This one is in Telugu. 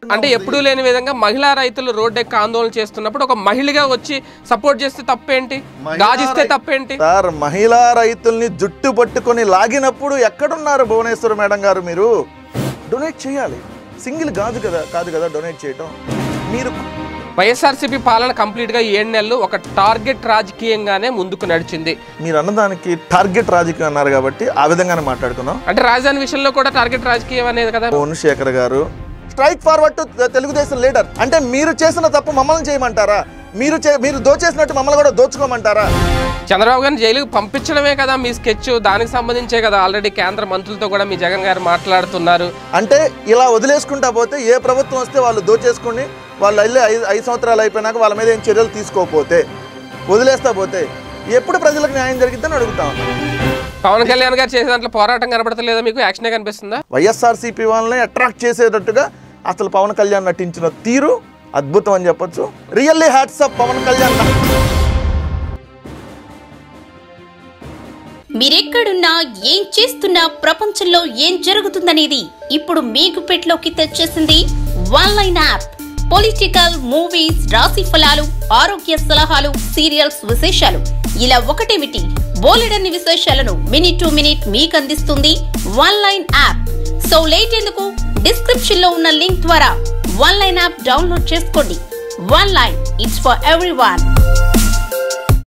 అంటే ఎప్పుడూ లేని విధంగా మహిళా రైతులు రోడ్డెక్కి ఆందోళన చేస్తున్నప్పుడు ఒక మహిళగా వచ్చి సపోర్ట్ చేస్తే తప్పేంటి గాజిస్తే తప్పేంటి సార్ మహిళా రైతుల్ని జుట్టు పట్టుకొని లాగినప్పుడు ఎక్కడున్నారు భువనేశ్వర్ మేడం గారు మీరు డొనేట్ చేయాలి సింగిల్ కాదు కదా కాదు కదా డొనేట్ చేయటం మీరు వైఎస్ఆర్సీపీ పాలన కంప్లీట్ గా ఏడు నెలలు ఒక టార్గెట్ రాజకీయంగానే ముందుకు నడిచింది మీరు అన్నదానికి టార్గెట్ రాజకీయం అన్నారు కాబట్టి ఆ విధంగానే మాట్లాడుకున్నాం అంటే రాజధాని విషయంలో కూడా టార్గెట్ రాజకీయం అనేది కదా పవన్ శేఖర్ గారు strike forward to Telugu Desam leader అంటే మీరు చేసిన తప్పు మమ్మల్ని చేయమంటారా మీరు చే మీరు దోచేసినట్టు మమ్మల్ని కూడా దోచుకోమంటారా చంద్రబాబు గారిని జైలుకి పంపించడమే కదా మీ స్కెచ్ దానికి సంబంధించే కదా ఆల్రెడీ కేంద్ర మంత్రులతో కూడా మీ జగన్ గారు మాట్లాడుతున్నారు అంటే ఇలా వదిలేసుకుంటా పోతే ఏ ప్రభుత్వం వస్తే వాళ్ళు దోచేసుకుని వాళ్ళు వెళ్ళి ఐదు ఐదు సంవత్సరాలు అయిపోయినాక వాళ్ళ మీద ఏం చర్యలు తీసుకోకపోతే వదిలేస్తా పోతే ఎప్పుడు ప్రజలకు న్యాయం జరిగిద్దని అడుగుతాం పవన్ కళ్యాణ్ గారు చేసే దాంట్లో పోరాటం కనబడతలేదా మీకు యాక్షనే కనిపిస్తుందా వైఎస్ఆర్సీపీ వాళ్ళని అట్రాక్ట్ చేసేటట్టుగా అసలు పవన్ కళ్యాణ్ నటించిన తీరు అద్భుతం అని చెప్పొచ్చు really hats off Pavan Kalyan మీరెక్కడున్నా ఏం చేస్తున్నా ప్రపంచంలో ఏం జరుగుతుందనేది ఇప్పుడు మీకు పెట్లోకి తెచ్చేసింది one line app political movies రాశి ఫలాలు ఆరోగ్య సలహాలు సీరియల్స్ విశేషాలు ఇలా ఒకటేమిటి బోలెడన్ని విశేషాలను మినిట్ టు మినిట్ మీకు అందిస్తుంది one line app so late ఎందుకు డిస్క్రిప్షన్ లో ఉన్న లింక్ ద్వారా వన్ లైన్ యాప్ డౌన్లోడ్ చేసుకోండి one line it's for every